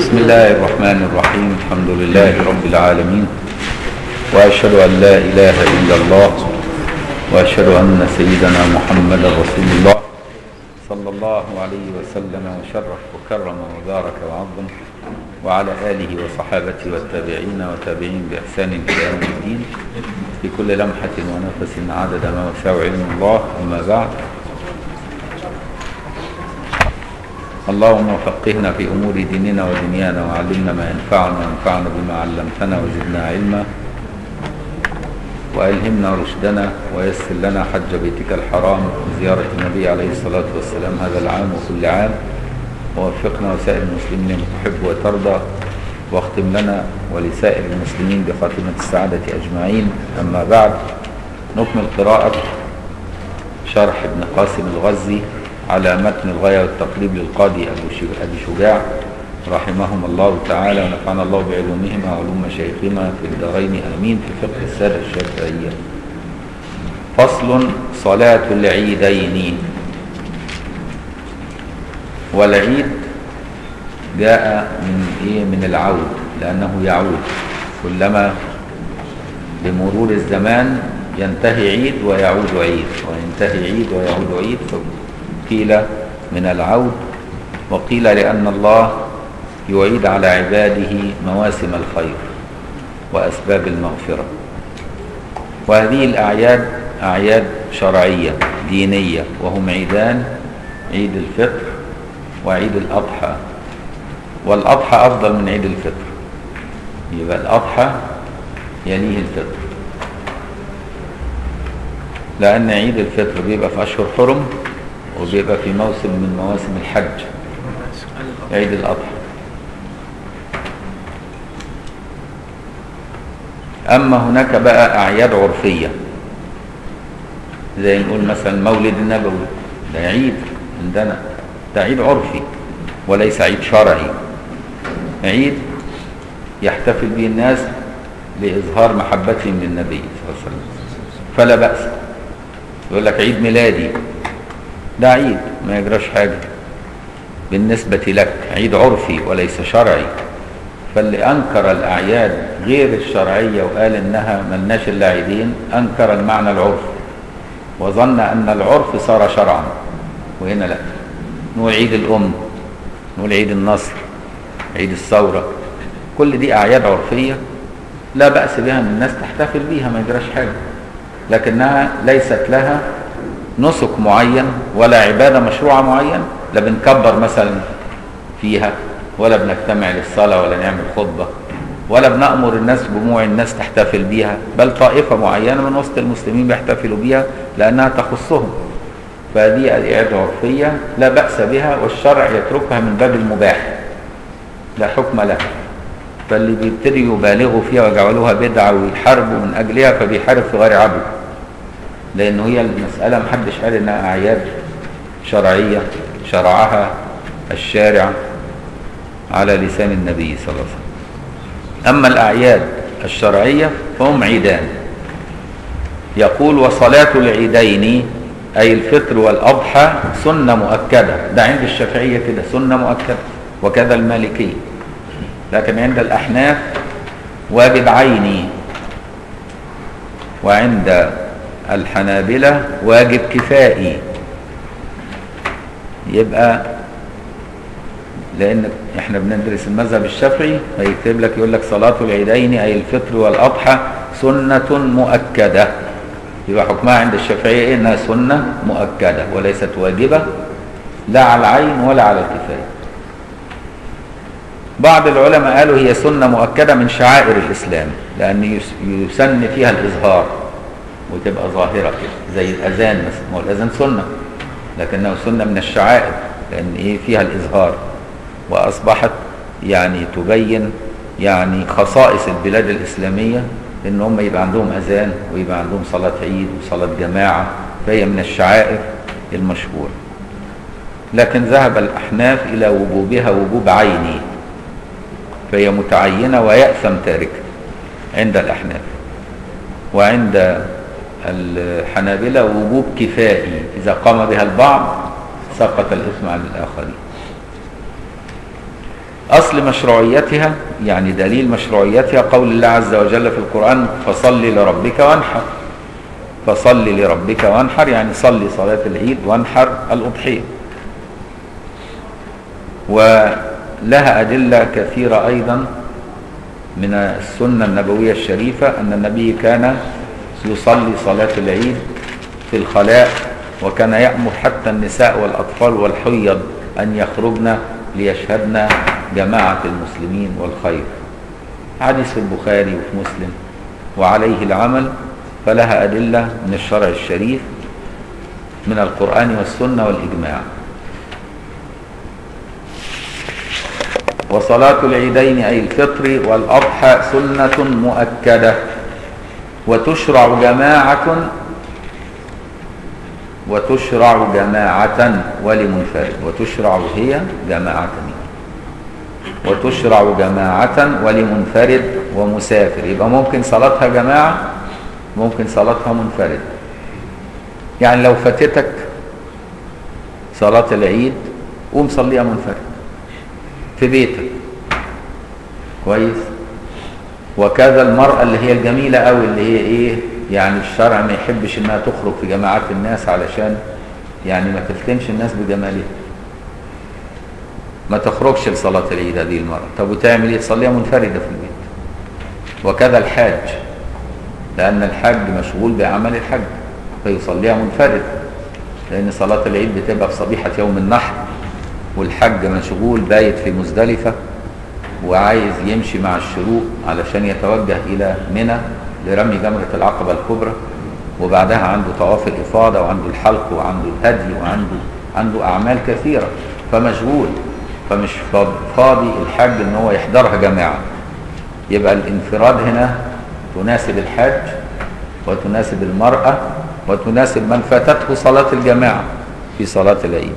بسم الله الرحمن الرحيم الحمد لله رب العالمين وأشهد أن لا إله إلا الله وأشهد أن سيدنا محمد رسول الله صلى الله عليه وسلم وشرف وكرم وبارك وعظم وعلى آله وصحابته والتابعين وتابعين بإحسان إلى يوم الدين في كل لمحة ونفس عدد ما وسع علم الله أما بعد اللهم فقهنا في أمور ديننا ودنيانا وعلمنا ما ينفعنا وانفعنا بما علمتنا وزدنا علما وألهمنا رشدنا ويسر لنا حج بيتك الحرام وزيارة النبي عليه الصلاة والسلام هذا العام وكل عام ووفقنا وسائر المسلمين لما تحب وترضى واختم لنا ولسائر المسلمين بخاتمة السعادة أجمعين أما بعد نكمل قراءة شرح ابن قاسم الغزي على متن الغاية والتقريب للقاضي أبي شجاع رحمهم الله تعالى ونفعنا الله بعلومهما وعلوم مشايخهما في الدارين آمين في فقه السادة الشافعية فصل صلاة العيدين والعيد جاء من ايه من العود لانه يعود كلما بمرور الزمان ينتهي عيد ويعود عيد وينتهي عيد ويعود عيد قيل من العود وقيل لأن الله يعيد على عباده مواسم الخير وأسباب المغفرة وهذه الأعياد أعياد شرعية دينية وهم عيدان عيد الفطر وعيد الأضحى والأضحى أفضل من عيد الفطر يبقى الأضحى يليه الفطر لأن عيد الفطر بيبقى في أشهر حرم وبيبقى في موسم من مواسم الحج عيد الأضحى أما هناك بقى أعياد عرفية زي نقول مثلا مولد النبوي ده عيد عندنا ده عيد عرفي وليس عيد شرعي عيد يحتفل به الناس لإظهار محبتهم للنبي صلى الله عليه وسلم فلا بأس يقول لك عيد ميلادي ده عيد ما يجراش حاجة بالنسبة لك عيد عرفي وليس شرعي فاللي أنكر الأعياد غير الشرعية وقال إنها ملناش إلا عيدين أنكر المعنى العرفي وظن أن العرف صار شرعا وهنا لا نقول عيد الأم نقول عيد النصر عيد الثورة كل دي أعياد عرفية لا بأس بها أن الناس تحتفل بيها ما يجراش حاجة لكنها ليست لها نسك معين ولا عبادة مشروعة معين لا بنكبر مثلا فيها ولا بنجتمع للصلاة ولا نعمل خطبة ولا بنأمر الناس جموع الناس تحتفل بيها بل طائفة معينة من وسط المسلمين بيحتفلوا بيها لأنها تخصهم فهذه الإعادة عرفية لا بأس بها والشرع يتركها من باب المباح لا حكم لها فاللي بيبتدي يبالغوا فيها ويجعلوها بدعة ويحاربوا من أجلها فبيحارب في غير عدو لأنه هي المسألة محدش قال إنها أعياد شرعية شرعها الشارع على لسان النبي صلى الله عليه وسلم أما الأعياد الشرعية فهم عيدان يقول وصلاة العيدين أي الفطر والأضحى سنة مؤكدة ده عند الشافعية كده سنة مؤكدة وكذا المالكية لكن عند الأحناف واجب عيني وعند الحنابلة واجب كفائي يبقى لأن احنا بندرس المذهب الشافعي فيكتب لك يقول لك صلاة العيدين أي الفطر والأضحى سنة مؤكدة يبقى حكمها عند الشافعية إيه؟ إنها سنة مؤكدة وليست واجبة لا على العين ولا على الكفاية بعض العلماء قالوا هي سنة مؤكدة من شعائر الإسلام لأن يسن فيها الإظهار وتبقى ظاهرة كده زي الأذان مثلا ما هو الأذان سنة لكنه سنة من الشعائر لأن إيه فيها الإظهار وأصبحت يعني تبين يعني خصائص البلاد الإسلامية إن هم يبقى عندهم أذان ويبقى عندهم صلاة عيد وصلاة جماعة فهي من الشعائر المشهورة لكن ذهب الأحناف إلى وجوبها وجوب عيني فهي متعينة ويأثم تاركها عند الأحناف وعند الحنابلة وجوب كفائي إذا قام بها البعض سقط الإثم عن الآخرين أصل مشروعيتها يعني دليل مشروعيتها قول الله عز وجل في القرآن فصل لربك وانحر فصل لربك وانحر يعني صلي صلاة العيد وانحر الأضحية ولها أدلة كثيرة أيضا من السنة النبوية الشريفة أن النبي كان يصلي صلاة العيد في الخلاء وكان يأمر حتى النساء والأطفال والحيض أن يخرجن ليشهدن جماعة المسلمين والخير حديث في البخاري وفي مسلم وعليه العمل فلها أدلة من الشرع الشريف من القرآن والسنة والإجماع وصلاة العيدين أي الفطر والأضحى سنة مؤكدة وتشرع جماعة وتشرع جماعة ولمنفرد وتشرع هي جماعة وتشرع جماعة ولمنفرد ومسافر يبقى ممكن صلاتها جماعة ممكن صلاتها منفرد يعني لو فاتتك صلاة العيد قوم صليها منفرد في بيتك كويس وكذا المرأة اللي هي الجميلة أوي اللي هي إيه يعني الشرع ما يحبش إنها تخرج في جماعات الناس علشان يعني ما تفتنش الناس بجمالها ما تخرجش لصلاة العيد هذه المرأة طب وتعمل إيه تصليها منفردة في البيت وكذا الحاج لأن الحاج مشغول بعمل الحج فيصليها منفرد لأن صلاة العيد بتبقى في صبيحة يوم النحر والحج مشغول بايت في مزدلفة وعايز يمشي مع الشروق علشان يتوجه إلى منى لرمي جمرة العقبة الكبرى وبعدها عنده طواف الإفاضة وعنده الحلق وعنده الهدي وعنده عنده أعمال كثيرة فمشغول فمش فاضي الحج ان هو يحضرها جماعة يبقى الانفراد هنا تناسب الحاج وتناسب المرأة وتناسب من فاتته صلاة الجماعة في صلاة العيد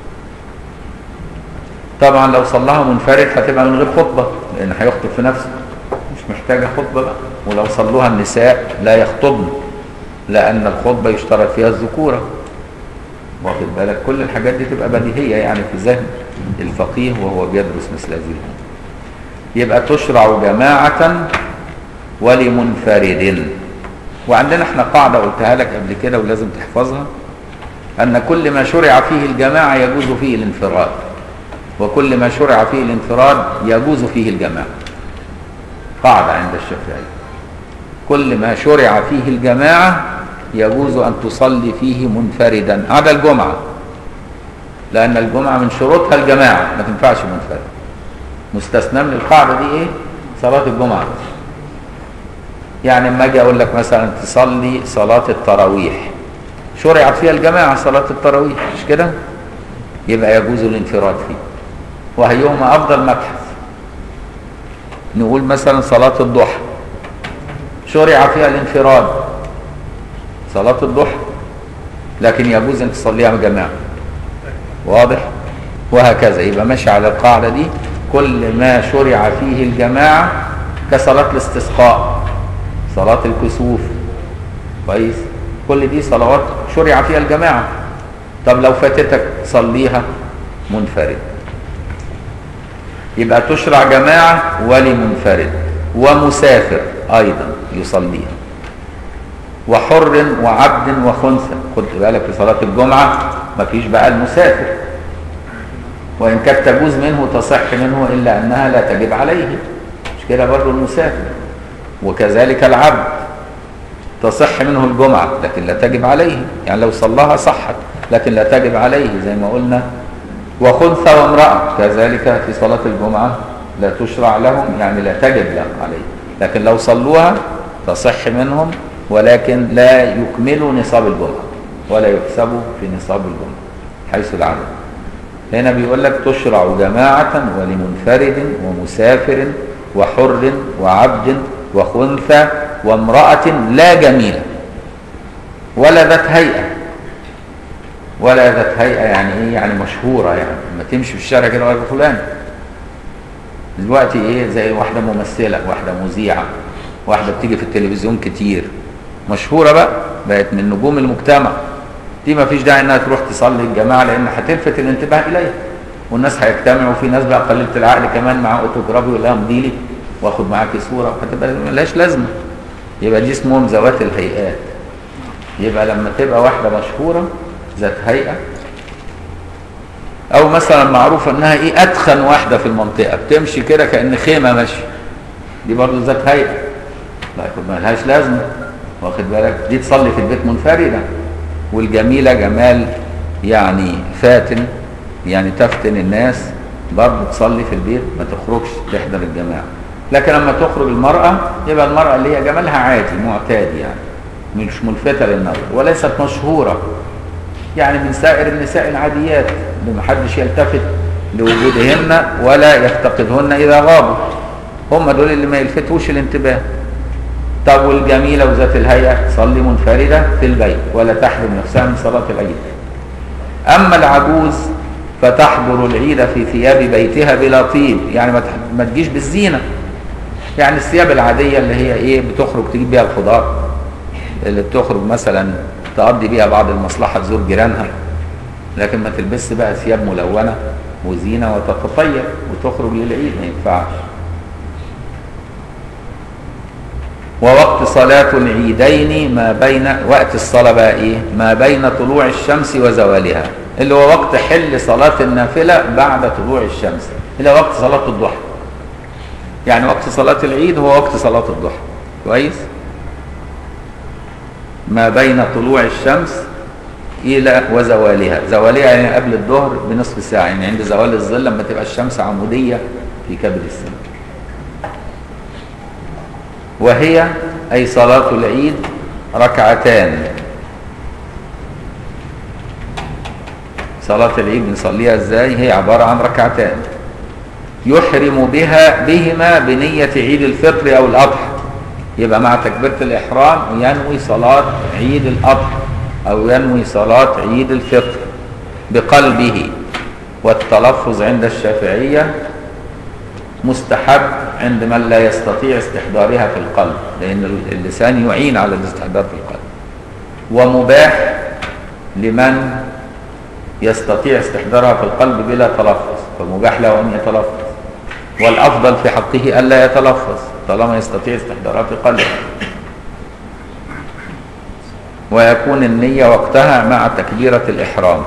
طبعا لو صلاها منفرد هتبقى من غير خطبة لأن هيخطب في نفسه مش محتاجة خطبة بقى ولو صلوها النساء لا يخطبن لأن الخطبة يشترط فيها الذكورة واخد بالك كل الحاجات دي تبقى بديهية يعني في ذهن الفقيه وهو بيدرس مثل هذه الأمور يبقى تشرع جماعة ولمنفرد وعندنا احنا قاعدة قلتها لك قبل كده ولازم تحفظها أن كل ما شرع فيه الجماعة يجوز فيه الانفراد وكل ما شرع فيه الانفراد يجوز فيه الجماعة قاعدة عند الشافعي كل ما شرع فيه الجماعة يجوز أن تصلي فيه منفردا عدا الجمعة لأن الجمعة من شروطها الجماعة ما تنفعش منفرد مستثنى من القاعدة دي إيه؟ صلاة الجمعة يعني لما أجي أقول لك مثلا تصلي صلاة التراويح شرعت فيها الجماعة صلاة التراويح مش كده؟ يبقى يجوز الانفراد فيه وهيهما أفضل مبحث نقول مثلا صلاة الضحى شرع فيها الانفراد صلاة الضحى لكن يجوز أن تصليها جماعة واضح وهكذا يبقى ماشي على القاعدة دي كل ما شرع فيه الجماعة كصلاة الاستسقاء صلاة الكسوف كويس كل دي صلوات شرع فيها الجماعة طب لو فاتتك صليها منفرد يبقى تشرع جماعة ولمنفرد ومسافر أيضا يصليها وحر وعبد وخنثى خد بالك في صلاة الجمعة ما فيش بقى المسافر وإن كانت تجوز منه تصح منه إلا أنها لا تجب عليه مش كده برضه المسافر وكذلك العبد تصح منه الجمعة لكن لا تجب عليه يعني لو صلاها صحت لكن لا تجب عليه زي ما قلنا وخنثى وامرأة كذلك في صلاة الجمعة لا تشرع لهم يعني لا تجب لهم عليه لكن لو صلوها تصح منهم ولكن لا يكملوا نصاب الجمعة ولا يحسبوا في نصاب الجمعة حيث العدد هنا بيقول لك تشرع جماعة ولمنفرد ومسافر وحر وعبد وخنثى وامرأة لا جميلة ولا ذات هيئة ولا ذات هيئة يعني ايه يعني مشهورة يعني لما تمشي في الشارع كده غير فلان دلوقتي ايه زي واحدة ممثلة واحدة مذيعة واحدة بتيجي في التلفزيون كتير مشهورة بقى بقت من نجوم المجتمع دي ما فيش داعي انها تروح تصلي الجماعة لان هتلفت الانتباه اليها والناس هيجتمعوا وفي ناس بقى قليله العقل كمان مع اوتوجرافي يقول لها امضي لي واخد معاكي صوره هتبقى ملهاش لازمه يبقى دي اسمهم ذوات الهيئات يبقى لما تبقى واحده مشهوره ذات هيئه او مثلا معروف انها ايه اتخن واحده في المنطقه بتمشي كده كان خيمه ماشيه دي برضه ذات هيئه لا يكون ملهاش لازمه واخد بالك دي تصلي في البيت منفرده والجميله جمال يعني فاتن يعني تفتن الناس برضه تصلي في البيت ما تخرجش تحضر الجماعه لكن لما تخرج المراه يبقى المراه اللي هي جمالها عادي معتاد يعني مش ملفتة للنظر وليست مشهورة يعني من سائر النساء العاديات اللي محدش يلتفت لوجودهن ولا يفتقدهن إذا غابوا هم دول اللي ما يلفتوش الانتباه طب والجميلة وذات الهيئة تصلي منفردة في البيت ولا تحرم نفسها من صلاة العيد أما العجوز فتحضر العيد في ثياب بيتها بلا طيب يعني ما ما تجيش بالزينة يعني الثياب العادية اللي هي ايه بتخرج تجيب بيها الخضار اللي بتخرج مثلا تقضي بيها بعض المصلحة تزور جيرانها لكن ما تلبسش بقى ثياب ملونة وزينة وتتطير وتخرج للعيد ما ينفعش ووقت صلاة العيدين ما بين وقت الصلاة بقى ايه ما بين طلوع الشمس وزوالها اللي هو وقت حل صلاة النافلة بعد طلوع الشمس اللي هو وقت صلاة الضحى يعني وقت صلاة العيد هو وقت صلاة الضحى كويس ما بين طلوع الشمس إلى وزوالها زوالها يعني قبل الظهر بنصف ساعة يعني عند زوال الظل لما تبقى الشمس عمودية في كبد السماء وهي أي صلاة العيد ركعتان صلاة العيد بنصليها ازاي هي عبارة عن ركعتان يحرم بها بهما بنية عيد الفطر أو الأضحى يبقى مع تكبيرة الإحرام ينوي صلاة عيد الأضحى أو ينوي صلاة عيد الفطر بقلبه والتلفظ عند الشافعية مستحب عند من لا يستطيع استحضارها في القلب لأن اللسان يعين على الاستحضار في القلب ومباح لمن يستطيع استحضارها في القلب بلا تلفظ فمباح له أن يتلفظ والأفضل في حقه ألا يتلفظ طالما يستطيع استحضارها في قلبه ويكون النية وقتها مع تكبيرة الإحرام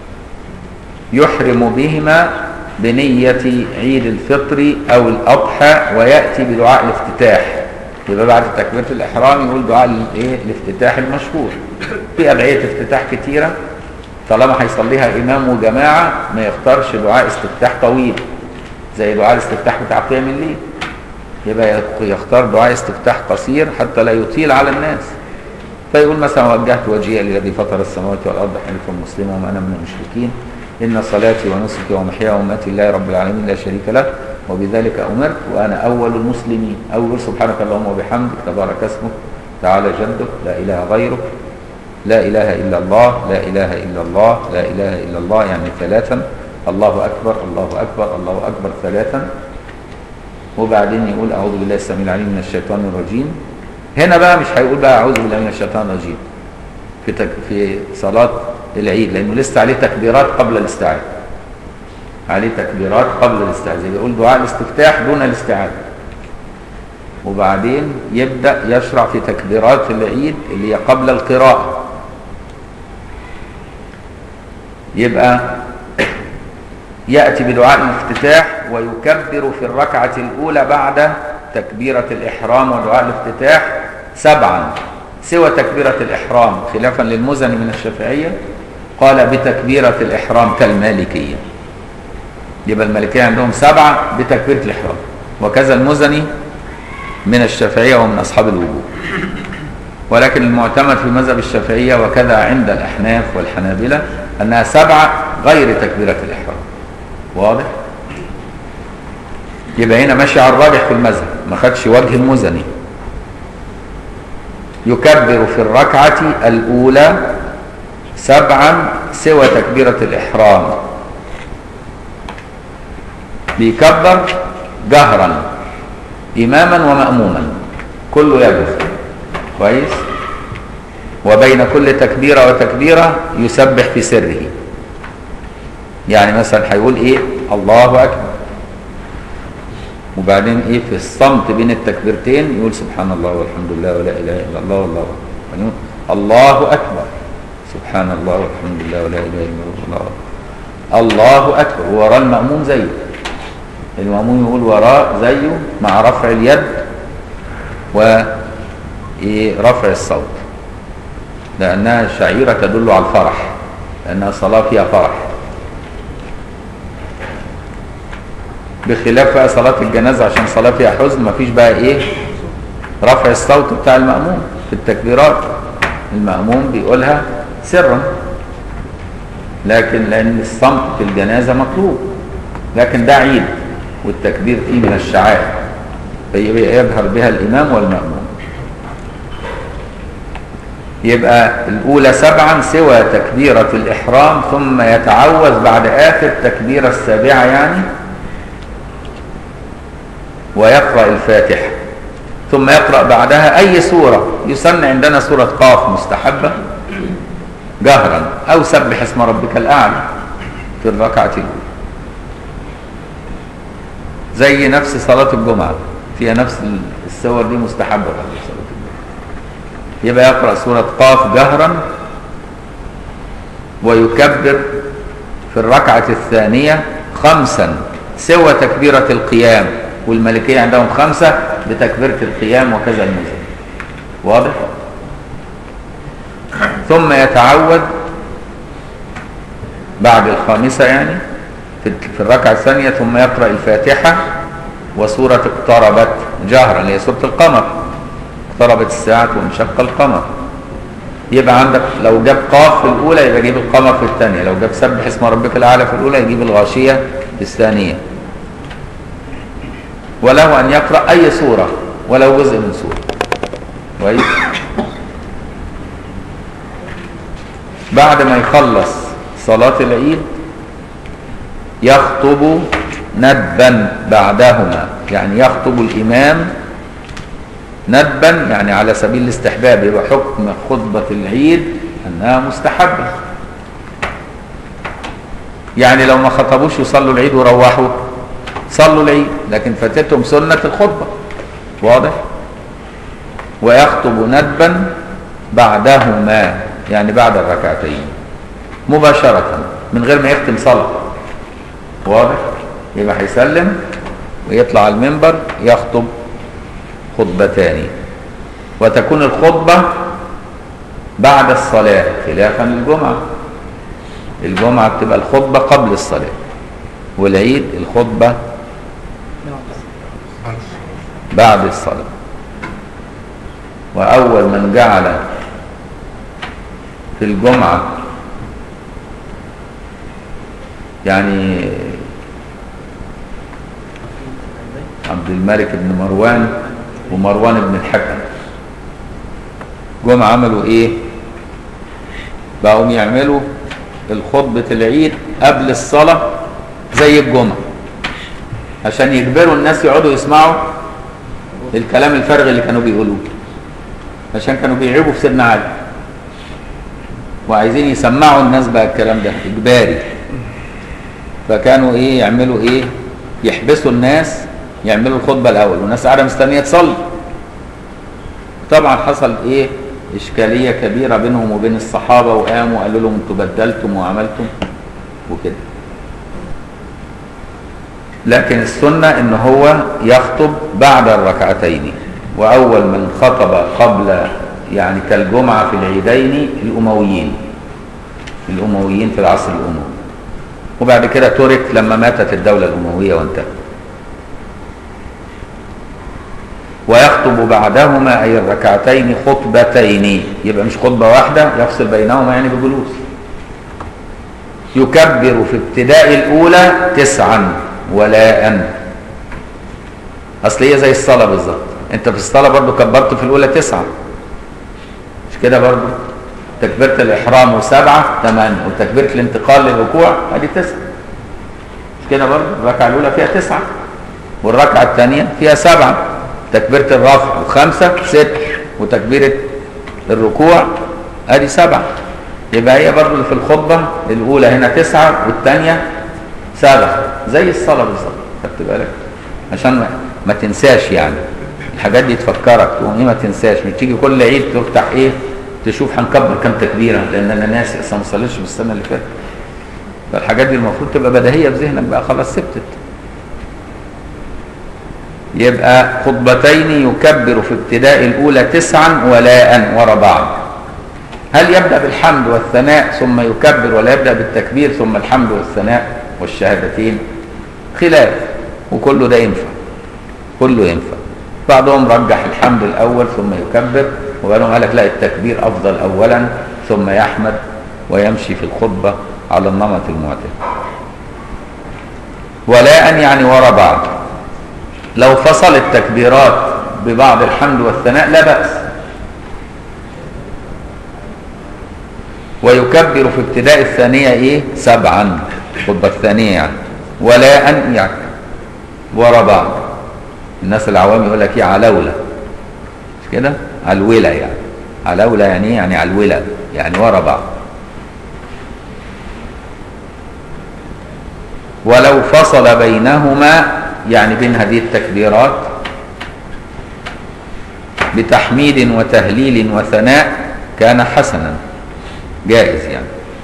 يحرم بهما بنية عيد الفطر أو الأضحى ويأتي بدعاء الافتتاح يبقى بعد تكبيرة الإحرام يقول دعاء الايه الافتتاح المشهور في أدعية افتتاح كتيرة طالما هيصليها إمام وجماعة ما يختارش دعاء استفتاح طويل زي دعاء الاستفتاح بتاع قيام الليل يبقى يختار دعاء استفتاح قصير حتى لا يطيل على الناس فيقول مثلا وجهت وجهي للذي فطر السماوات والارض حنيفا مسلما وما انا من المشركين ان صلاتي ونسكي ومحياي ومماتي لله رب العالمين لا شريك له وبذلك امرت وانا اول المسلمين اول سبحانك اللهم وبحمدك تبارك اسمك تعالى جدك لا اله غيرك لا اله الا الله لا اله الا الله لا اله الا الله يعني ثلاثا الله اكبر الله اكبر الله اكبر ثلاثا وبعدين يقول اعوذ بالله السميع العليم من الشيطان الرجيم هنا بقى مش هيقول بقى اعوذ بالله من الشيطان الرجيم في تك في صلاه العيد لانه لسه عليه تكبيرات قبل الاستعاذه عليه تكبيرات قبل الاستعاذه يقول دعاء الاستفتاح دون الاستعاذه وبعدين يبدا يشرع في تكبيرات العيد اللي هي قبل القراءه يبقى ياتي بدعاء الافتتاح ويكبر في الركعه الاولى بعد تكبيرة الإحرام ودعاء الافتتاح سبعا سوى تكبيرة الإحرام خلافا للمزني من الشافعية قال بتكبيرة الإحرام كالمالكية يبقى المالكية عندهم سبعة بتكبيرة الإحرام وكذا المزني من الشافعية ومن أصحاب الوجوب ولكن المعتمد في مذهب الشافعية وكذا عند الأحناف والحنابلة أنها سبعة غير تكبيرة الإحرام واضح؟ يبقى هنا ماشي على الراجح في المذهب ما خدش وجه المزني يكبر في الركعة الأولى سبعا سوى تكبيرة الإحرام بيكبر جهرا إماما ومأموما كله يجوز كويس وبين كل تكبيرة وتكبيرة يسبح في سره يعني مثلا هيقول ايه الله اكبر وبعدين ايه في الصمت بين التكبيرتين يقول سبحان الله والحمد لله ولا اله الا الله والله أكبر. وبعدين يقول الله اكبر سبحان الله والحمد لله ولا اله الا الله الله اكبر وراء المأموم زيه المأموم يقول وراه زيه مع رفع اليد ورفع الصوت لأنها شعيرة تدل على الفرح لأنها صلاة فيها فرح بخلاف بقى صلاة الجنازة عشان صلاة فيها حزن مفيش بقى ايه رفع الصوت بتاع المأموم في التكبيرات المأموم بيقولها سرا لكن لأن الصمت في الجنازة مطلوب لكن ده عيد والتكبير فيه من الشعائر يظهر بها الإمام والمأموم يبقى الأولى سبعا سوى تكبيرة الإحرام ثم يتعوذ بعد آخر تكبيرة السابعة يعني ويقرأ الفاتحة ثم يقرأ بعدها أي سورة يسن عندنا سورة قاف مستحبة جهرا أو سبح اسم ربك الأعلى في الركعة الأولى زي نفس صلاة الجمعة فيها نفس السور دي مستحبة بعد صلاة الجمعة يبقى يقرأ سورة قاف جهرا ويكبر في الركعة الثانية خمسا سوى تكبيرة القيام والملكية عندهم خمسة بتكبيرة القيام وكذا المزيد واضح؟ ثم يتعود بعد الخامسة يعني في الركعة الثانية ثم يقرأ الفاتحة وسورة اقتربت جهرا اللي هي سورة القمر اقتربت الساعة وانشق القمر يبقى عندك لو جاب قاف في الأولى يبقى يجيب القمر في الثانية لو جاب سبح اسم ربك الأعلى في الأولى يجيب الغاشية في الثانية وله أن يقرأ أي سورة ولو جزء من سورة كويس بعد ما يخلص صلاة العيد يخطب ندبا بعدهما يعني يخطب الإمام ندبا يعني على سبيل الاستحباب يبقى حكم خطبة العيد أنها مستحبة يعني لو ما خطبوش يصلوا العيد وروحوا صلوا العيد لكن فاتتهم سنة الخطبة واضح ويخطب ندبا بعدهما يعني بعد الركعتين مباشرة من غير ما يختم صلاة واضح يبقى هيسلم ويطلع على المنبر يخطب خطبتان وتكون الخطبة بعد الصلاة خلافا للجمعة الجمعة بتبقى الخطبة قبل الصلاة والعيد الخطبة بعد الصلاة وأول من جعل في الجمعة يعني عبد الملك بن مروان ومروان بن الحكم جم عملوا ايه بقوا يعملوا الخطبة العيد قبل الصلاة زي الجمعة عشان يجبروا الناس يقعدوا يسمعوا الكلام الفارغ اللي كانوا بيقولوه عشان كانوا بيعيبوا في سيدنا علي وعايزين يسمعوا الناس بقى الكلام ده اجباري فكانوا ايه يعملوا ايه يحبسوا الناس يعملوا الخطبه الاول والناس قاعده مستنيه تصلي طبعا حصل ايه اشكاليه كبيره بينهم وبين الصحابه وقاموا قالوا لهم انتوا بدلتم وعملتم وكده لكن السنه ان هو يخطب بعد الركعتين واول من خطب قبل يعني كالجمعه في العيدين الامويين الامويين في العصر الاموي وبعد كده ترك لما ماتت الدولة الأموية وانتهت ويخطب بعدهما أي الركعتين خطبتين يبقى مش خطبة واحدة يفصل بينهما يعني بجلوس يكبر في ابتداء الأولى تسعا ولاء أصل هي زي الصلاة بالظبط أنت في الصلاة برضو كبرت في الأولى تسعة مش كده برضو تكبيرة الإحرام وسبعة ثمانية وتكبيرة الانتقال للركوع ادي تسعة مش كده برضه الركعة الأولى فيها تسعة والركعة الثانية فيها سبعة تكبيرة الرفع وخمسة ست وتكبيرة الركوع ادي سبعة يبقى هي برضه في الخطبة الأولى هنا تسعة والثانية سبع زي الصلاه بالظبط خدت بالك عشان ما, ما تنساش يعني الحاجات دي تفكرك تقوم ايه ما تنساش مش تيجي كل عيد تفتح ايه تشوف هنكبر كام تكبيره لان انا ناسي اصلا ما صليتش بالسنه اللي فاتت فالحاجات دي المفروض تبقى بديهيه في ذهنك بقى خلاص ثبتت يبقى خطبتين يكبر في ابتداء الاولى تسعا ولاء ورا بعض هل يبدا بالحمد والثناء ثم يكبر ولا يبدا بالتكبير ثم الحمد والثناء والشهادتين خلاف وكله ده ينفع كله ينفع بعضهم رجح الحمد الاول ثم يكبر وبعضهم قال لك لا التكبير افضل اولا ثم يحمد ويمشي في الخطبه على النمط المعتاد ولاء يعني ورا بعض لو فصل التكبيرات ببعض الحمد والثناء لا بأس ويكبر في ابتداء الثانية ايه سبعا الخطبة الثانية يعني ولاء يعني ورا بعض الناس العوام يقول لك ايه علولة مش كده علولة يعني علولة يعني ايه يعني علولة يعني ورا بعض ولو فصل بينهما يعني بين هذه التكبيرات بتحميد وتهليل وثناء كان حسنا جائز يعني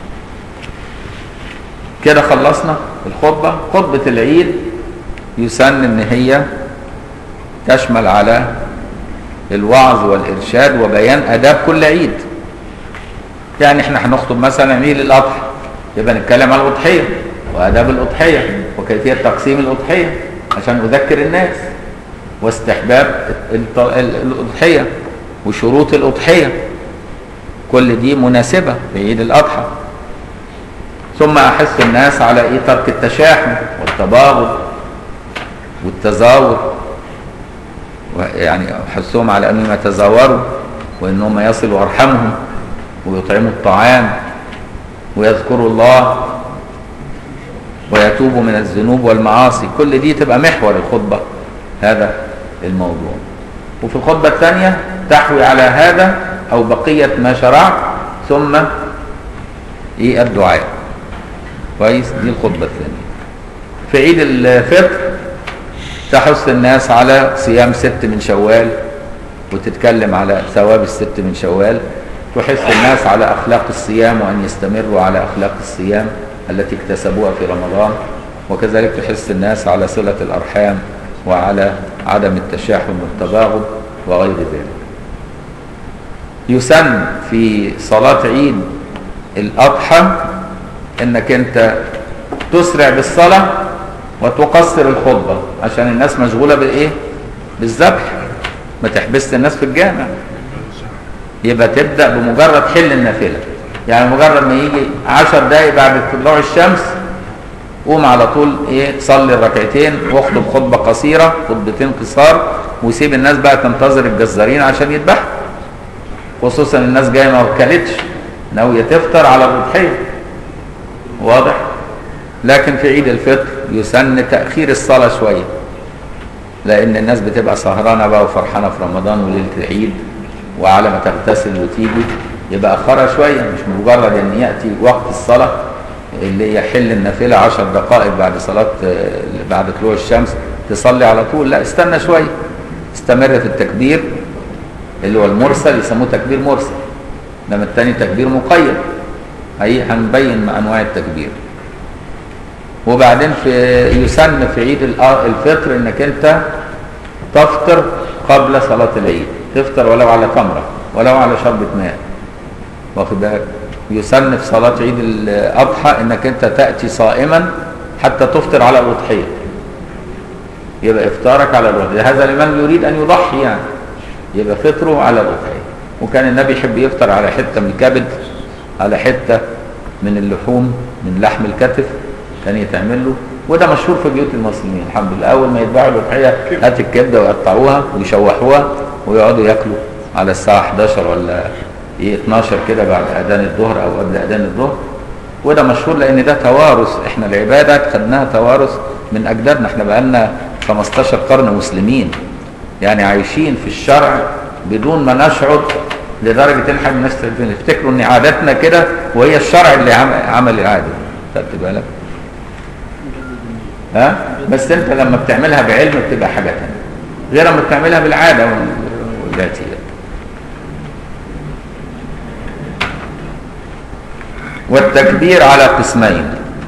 كده خلصنا الخطبة خطبة العيد يسن ان هي تشمل على الوعظ والإرشاد وبيان أداب كل عيد يعني احنا هنخطب مثلا عيد الأضحى يبقى نتكلم عن الأضحية وآداب الأضحية وكيفية تقسيم الأضحية عشان أذكر الناس واستحباب الأضحية وشروط الأضحية كل دي مناسبة في عيد الأضحى ثم أحث الناس على إيه ترك التشاحن والتباغض والتزاور يعني أحثهم على أنهم يتزاوروا وأنهم يصلوا أرحمهم ويطعموا الطعام ويذكروا الله ويتوبوا من الذنوب والمعاصي كل دي تبقى محور الخطبة هذا الموضوع وفي الخطبة الثانية تحوي على هذا أو بقية ما شرعت ثم إيه الدعاء كويس دي الخطبة الثانية في عيد الفطر تحث الناس على صيام ست من شوال وتتكلم على ثواب الست من شوال تحث الناس على أخلاق الصيام وأن يستمروا على أخلاق الصيام التي اكتسبوها في رمضان وكذلك تحث الناس على صلة الأرحام وعلى عدم التشاحن والتباغض وغير ذلك يسن في صلاة عيد الأضحى انك انت تسرع بالصلاة وتقصر الخطبة عشان الناس مشغولة بالايه بالذبح ما تحبس الناس في الجامع يبقى تبدأ بمجرد حل النافلة يعني مجرد ما يجي عشر دقايق بعد طلوع الشمس قوم على طول ايه صلي الركعتين واخطب خطبة قصيرة خطبتين قصار وسيب الناس بقى تنتظر الجزارين عشان يذبحوا خصوصا الناس جايه ما وكلتش ناويه تفطر على الأضحية واضح لكن في عيد الفطر يسن تأخير الصلاة شوية لأن الناس بتبقى سهرانة بقى وفرحانة في رمضان وليلة العيد وعلى ما تغتسل وتيجي يبقى أخرها شوية مش مجرد أن يأتي وقت الصلاة اللي يحل النافلة عشر دقائق بعد صلاة بعد طلوع الشمس تصلي على طول لا استنى شوية استمر في التكبير اللي هو المرسل يسموه تكبير مرسل لما الثاني تكبير مقيد هي هنبين انواع التكبير وبعدين في يسن في عيد الفطر انك انت تفطر قبل صلاة العيد تفطر ولو على تمرة ولو على شربة ماء واخد بالك يسن في صلاة عيد الأضحى انك انت تأتي صائما حتى تفطر على الأضحية يبقى افطارك على الأضحية هذا لمن يريد أن يضحي يعني يبقى فطره على الأضحية وكان النبي يحب يفطر على حتة من الكبد على حتة من اللحوم من لحم الكتف كان يتعمل له وده مشهور في بيوت المسلمين الحمد لله اول ما يذبحوا الاضحيه هات الكبده ويقطعوها ويشوحوها ويقعدوا ياكلوا على الساعه 11 ولا ايه 12 كده بعد اذان الظهر او قبل اذان الظهر وده مشهور لان ده توارث احنا العبادات خدناها توارث من اجدادنا احنا بقالنا 15 قرن مسلمين يعني عايشين في الشرع بدون ما نشعر لدرجه ان احنا الناس نفتكروا ان عاداتنا كده وهي الشرع اللي عمل العاده خدت بالك ها بس انت لما بتعملها بعلم بتبقى حاجه ثانيه غير لما بتعملها بالعاده والاعتياد والتكبير على قسمين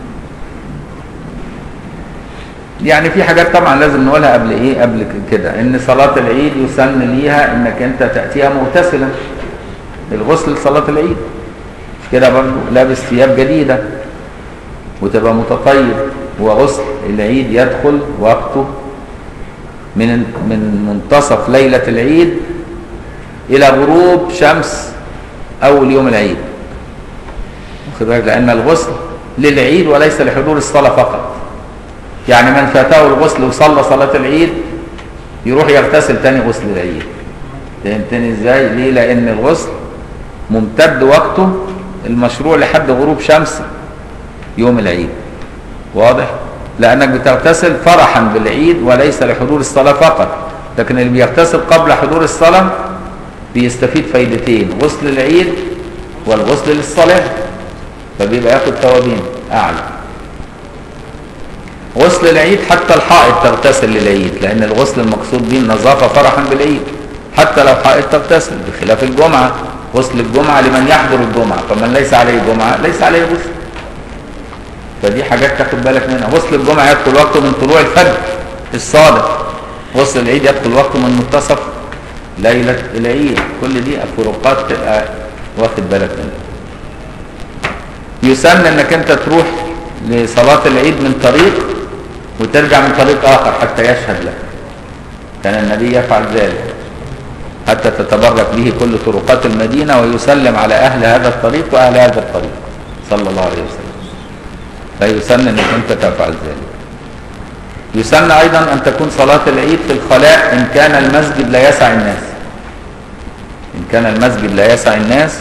يعني في حاجات طبعا لازم نقولها قبل ايه قبل كده ان صلاة العيد يسن ليها انك انت تأتيها مغتسلا الغسل لصلاة العيد مش كده برضه لابس ثياب جديدة وتبقى متطيب وغسل العيد يدخل وقته من من منتصف ليلة العيد إلى غروب شمس أول يوم العيد واخد بالك لأن الغسل للعيد وليس لحضور الصلاة فقط يعني من فاته الغسل وصلى صلاة العيد يروح يغتسل تاني غسل العيد فهمتني ازاي ليه لان الغسل ممتد وقته المشروع لحد غروب شمس يوم العيد واضح لانك بتغتسل فرحا بالعيد وليس لحضور الصلاة فقط لكن اللي بيغتسل قبل حضور الصلاة بيستفيد فايدتين غسل العيد والغسل للصلاة فبيبقى ياخد ثوابين اعلى غسل العيد حتى الحائط تغتسل للعيد لأن الغسل المقصود به النظافة فرحا بالعيد حتى لو حائط تغتسل بخلاف الجمعة غسل الجمعة لمن يحضر الجمعة فمن ليس عليه جمعة ليس عليه غسل فدي حاجات تاخد بالك منها غسل الجمعة يدخل وقته من طلوع الفجر الصادق غسل العيد يدخل وقته من منتصف ليلة العيد كل دي فروقات تبقى واخد بالك منها يسن انك انت تروح لصلاة العيد من طريق وترجع من طريق آخر حتى يشهد لك كان النبي يفعل ذلك حتى تتبرك به كل طرقات المدينة ويسلم على أهل هذا الطريق وأهل هذا الطريق صلى الله عليه وسلم فيسن أنك أنت تفعل ذلك يسن أيضا أن تكون صلاة العيد في الخلاء إن كان المسجد لا يسع الناس إن كان المسجد لا يسع الناس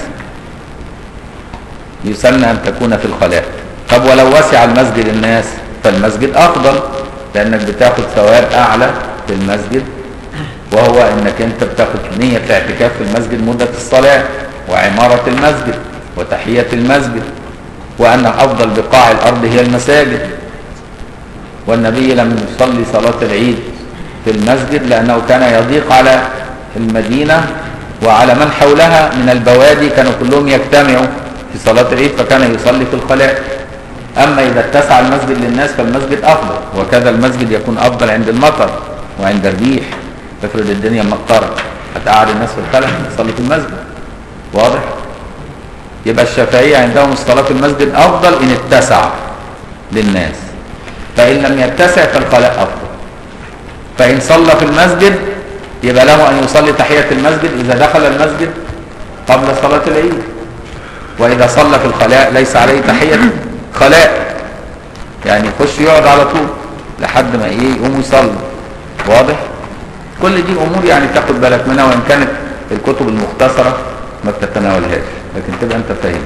يسن أن تكون في الخلاء طب ولو وسع المسجد الناس فالمسجد أفضل لأنك بتاخد ثواب أعلى في المسجد وهو أنك أنت بتاخد نية الاعتكاف في المسجد مدة الصلاة وعمارة المسجد وتحية المسجد وأن أفضل بقاع الأرض هي المساجد والنبي لم يصلي صلاة العيد في المسجد لأنه كان يضيق على المدينة وعلى من حولها من البوادي كانوا كلهم يجتمعوا في صلاة العيد فكان يصلي في الخلاء أما إذا اتسع المسجد للناس فالمسجد أفضل وكذا المسجد يكون أفضل عند المطر وعند الريح افرض الدنيا مطرة هتقعد الناس في الخلاء تصلي في المسجد واضح يبقى الشافعية عندهم الصلاة في المسجد أفضل إن اتسع للناس فإن لم يتسع فالخلاء أفضل فإن صلى في المسجد يبقى له أن يصلي تحية المسجد إذا دخل المسجد قبل صلاة العيد وإذا صلى في الخلاء ليس عليه تحية خلاء يعني يخش يقعد على طول لحد ما ايه يقوم يصلي واضح كل دي امور يعني تاخد بالك منها وان كانت الكتب المختصره ما بتتناولهاش لكن تبقى انت فاهم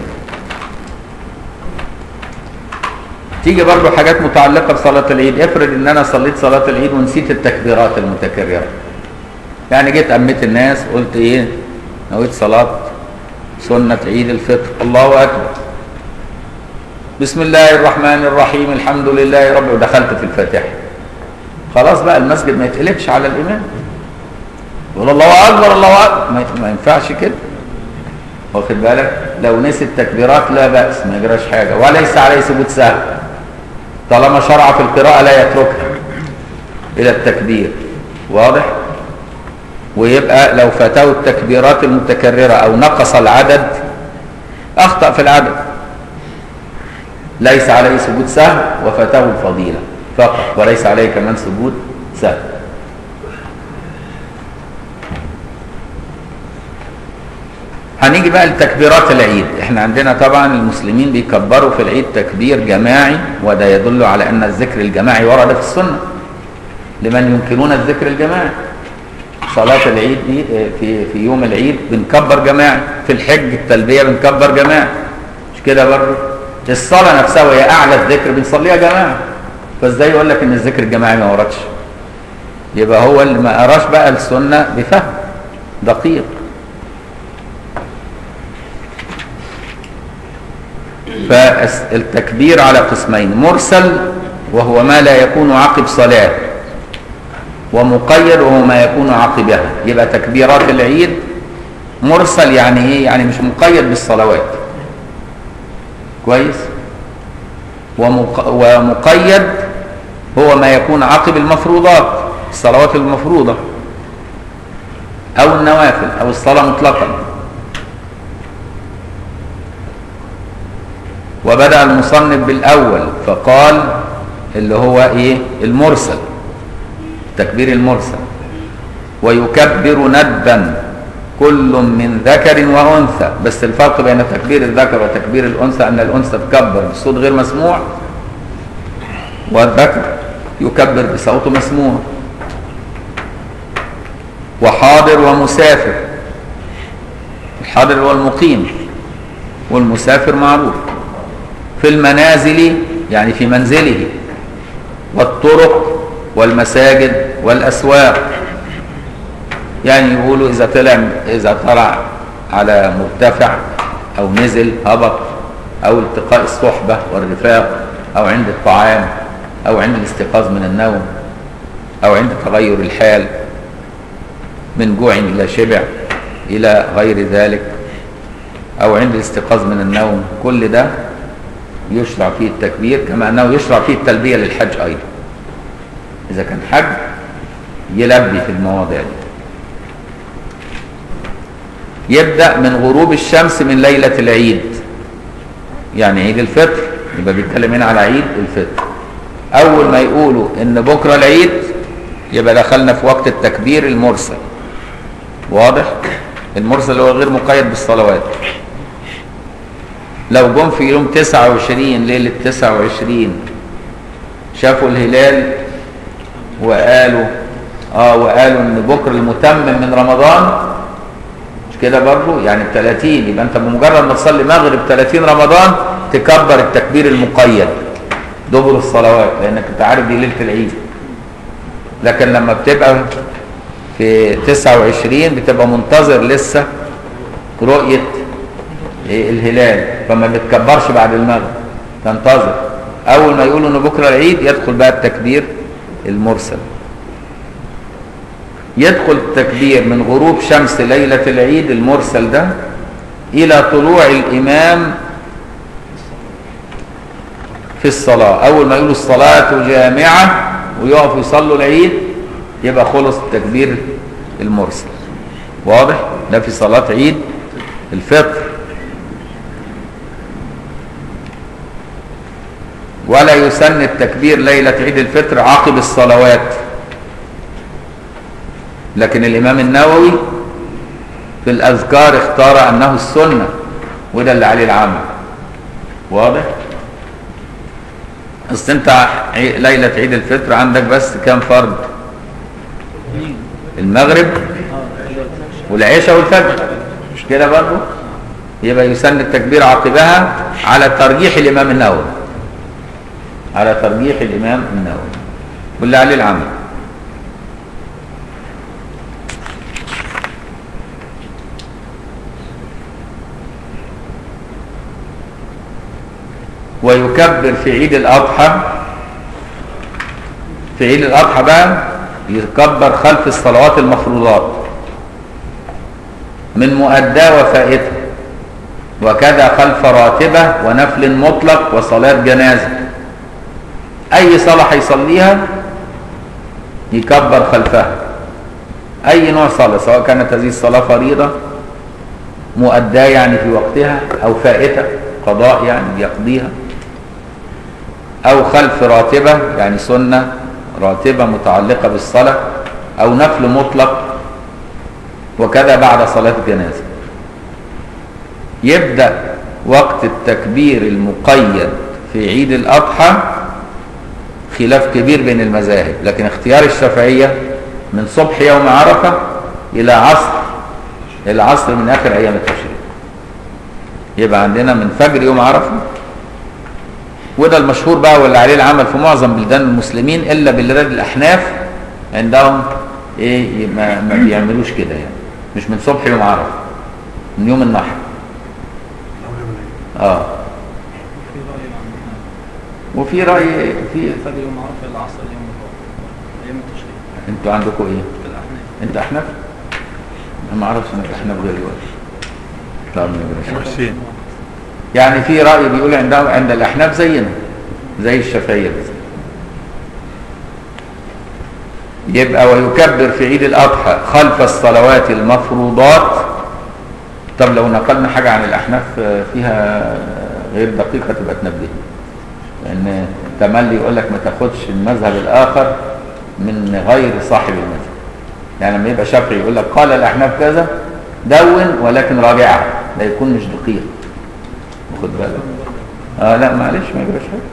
تيجي برضو حاجات متعلقه بصلاه العيد افرض ان انا صليت صلاه العيد ونسيت التكبيرات المتكرره يعني جيت اميت الناس قلت ايه نويت صلاه سنه عيد الفطر الله اكبر بسم الله الرحمن الرحيم الحمد لله رب ودخلت في الفاتحه خلاص بقى المسجد ما يتقلبش على الامام يقول الله اكبر الله اكبر ما, ما ينفعش كده واخد بالك لو نسي التكبيرات لا باس ما يجراش حاجه وليس عليه ثبوت سهل طالما شرع في القراءه لا يتركها الى التكبير واضح ويبقى لو فاته التكبيرات المتكرره او نقص العدد اخطا في العدد ليس عليه ثبوت سهل وفاته الفضيلة فقط وليس عليه كمان ثبوت سهل هنيجي بقى لتكبيرات العيد احنا عندنا طبعا المسلمين بيكبروا في العيد تكبير جماعي وده يدل على ان الذكر الجماعي ورد في السنة لمن يمكنون الذكر الجماعي صلاة العيد دي في في يوم العيد بنكبر جماعي في الحج التلبية بنكبر جماعي مش كده برضه الصلاة نفسها وهي أعلى الذكر بنصليها جماعة فازاي يقول لك إن الذكر الجماعي ما وردش يبقى هو اللي ما قراش بقى السنة بفهم دقيق فالتكبير على قسمين مرسل وهو ما لا يكون عقب صلاة ومقيد وهو ما يكون عقبها يبقى تكبيرات العيد مرسل يعني ايه يعني مش مقيد بالصلوات كويس ومق... ومقيد هو ما يكون عقب المفروضات الصلوات المفروضة أو النوافل أو الصلاة مطلقا وبدأ المصنف بالأول فقال اللي هو إيه المرسل تكبير المرسل ويكبر ندبا كل من ذكر وأنثى بس الفرق بين تكبير الذكر وتكبير الأنثى أن الأنثى تكبر بصوت غير مسموع والذكر يكبر بصوت مسموع وحاضر ومسافر الحاضر هو المقيم والمسافر معروف في المنازل يعني في منزله والطرق والمساجد والأسواق يعني يقولوا إذا طلع إذا طلع على مرتفع أو نزل هبط أو التقاء الصحبة والرفاق أو عند الطعام أو عند الاستيقاظ من النوم أو عند تغير الحال من جوع إلى شبع إلى غير ذلك أو عند الاستيقاظ من النوم كل ده يشرع فيه التكبير كما أنه يشرع فيه التلبية للحج أيضا إذا كان حج يلبي في المواضع دي يبدأ من غروب الشمس من ليلة العيد يعني عيد الفطر يبقى بيتكلم هنا على عيد الفطر أول ما يقولوا إن بكرة العيد يبقى دخلنا في وقت التكبير المرسل واضح المرسل اللي هو غير مقيد بالصلوات لو جم في يوم 29 ليلة 29 شافوا الهلال وقالوا اه وقالوا ان بكره المتمم من رمضان مش كده برضه يعني ب 30 يبقى انت بمجرد ما تصلي مغرب 30 رمضان تكبر التكبير المقيد دبر الصلوات لانك انت عارف دي ليله العيد لكن لما بتبقى في 29 بتبقى منتظر لسه رؤيه الهلال فما بتكبرش بعد المغرب تنتظر اول ما يقولوا ان بكره العيد يدخل بقى التكبير المرسل يدخل التكبير من غروب شمس ليلة العيد المرسل ده إلى طلوع الإمام في الصلاة أول ما يقولوا الصلاة جامعة ويقفوا يصلوا العيد يبقى خلص التكبير المرسل واضح ده في صلاة عيد الفطر ولا يسن التكبير ليلة عيد الفطر عقب الصلوات لكن الإمام النووي في الأذكار اختار أنه السنة وده اللي عليه العمل واضح؟ أصل أنت ليلة عيد الفطر عندك بس كام فرض؟ المغرب والعشاء والفجر مش كده برضه؟ يبقى يسن التكبير عقبها على ترجيح الإمام النووي على ترجيح الإمام النووي واللي عليه العمل ويكبر في عيد الأضحى في عيد الأضحى بقى يكبر خلف الصلوات المفروضات من مؤداة وفائتة وكذا خلف راتبة ونفل مطلق وصلاة جنازة أي صلاة هيصليها يكبر خلفها أي نوع صلاة سواء كانت هذه الصلاة فريضة مؤداة يعني في وقتها أو فائتة قضاء يعني يقضيها أو خلف راتبة يعني سنة راتبة متعلقة بالصلاة أو نفل مطلق وكذا بعد صلاة الجنازة يبدأ وقت التكبير المقيد في عيد الأضحى خلاف كبير بين المذاهب لكن اختيار الشافعية من صبح يوم عرفة إلى عصر العصر من آخر أيام التشريق يبقى عندنا من فجر يوم عرفة وده المشهور بقى واللي عليه العمل في معظم بلدان المسلمين إلا بلاد الأحناف عندهم إيه ما, ما بيعملوش كده يعني مش من صبح يوم عرفة من يوم النحر اه وفي رأي في فرق يوم عرفه العصر يوم الظهر ايام التشريق انتوا عندكم ايه؟ في الاحناف انت احنف؟ انا ما اعرفش انك احنف غير دلوقتي لا ما نقدرش. حسين يعني في رأي بيقول عندهم عند الأحناف زينا زي الشافعية بالظبط. يبقى ويكبر في عيد الأضحى خلف الصلوات المفروضات طب لو نقلنا حاجة عن الأحناف فيها غير دقيقة تبقى تنبه لأن تملي يقول لك ما تاخدش المذهب الآخر من غير صاحب المذهب يعني لما يبقى شافعي يقول لك قال الأحناف كذا دون ولكن راجعها لا يكون مش دقيق خد بالك اه لا معلش ما يجراش حاجه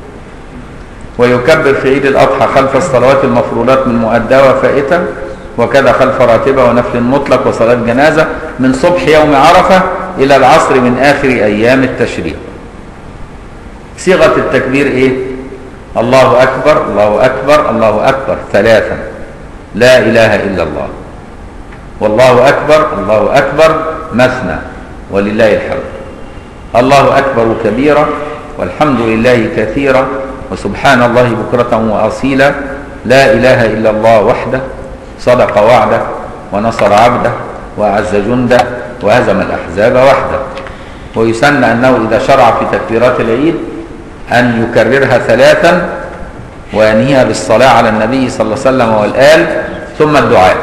ويكبر في عيد الاضحى خلف الصلوات المفروضات من مؤداه وفائته وكذا خلف راتبه ونفل مطلق وصلاه جنازه من صبح يوم عرفه الى العصر من اخر ايام التشريق صيغه التكبير ايه الله اكبر الله اكبر الله اكبر ثلاثا لا اله الا الله والله اكبر الله اكبر مثنى ولله الحمد الله أكبر كبيرا والحمد لله كثيرا وسبحان الله بكرة وأصيلا لا إله إلا الله وحده صدق وعده ونصر عبده وأعز جنده وهزم الأحزاب وحده ويسن أنه إذا شرع في تكبيرات العيد أن يكررها ثلاثا وينهيها بالصلاة على النبي صلى الله عليه وسلم والآل ثم الدعاء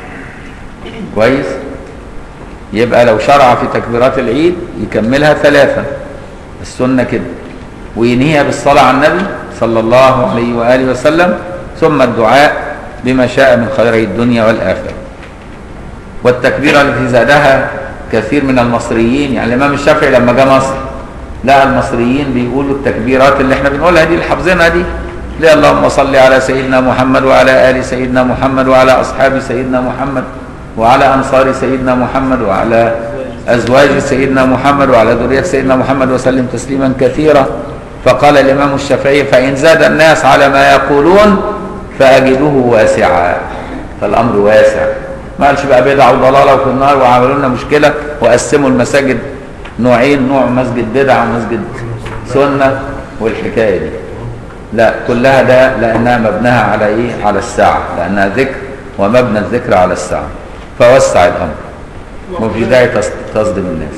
كويس يبقى لو شرع في تكبيرات العيد يكملها ثلاثا السنة كده وينهيها بالصلاة على النبي صلى الله عليه وآله وسلم ثم الدعاء بما شاء من خيري الدنيا والآخرة والتكبيرة التي زادها كثير من المصريين يعني الإمام الشافعي لما جاء مصر لقى المصريين بيقولوا التكبيرات اللي احنا بنقولها دي اللي حافظينها دي ليه اللهم صل على سيدنا محمد وعلى آل سيدنا محمد وعلى أصحاب سيدنا محمد وعلى أنصار سيدنا محمد وعلى أزواج سيدنا محمد وعلى ذرية سيدنا محمد وسلم تسليما كثيرا فقال الإمام الشافعي فإن زاد الناس على ما يقولون فأجدوه واسعا فالأمر واسع ما قالش بقى بدعة وضلالة وفي النار وعملوا لنا مشكلة وقسموا المساجد نوعين نوع مسجد بدعة ومسجد سنة والحكاية دي لا كلها ده لأنها مبناها على إيه على الساعة لأنها ذكر ومبنى الذكر على الساعة فوسع الأمر وفي داعي تص- تصدم الناس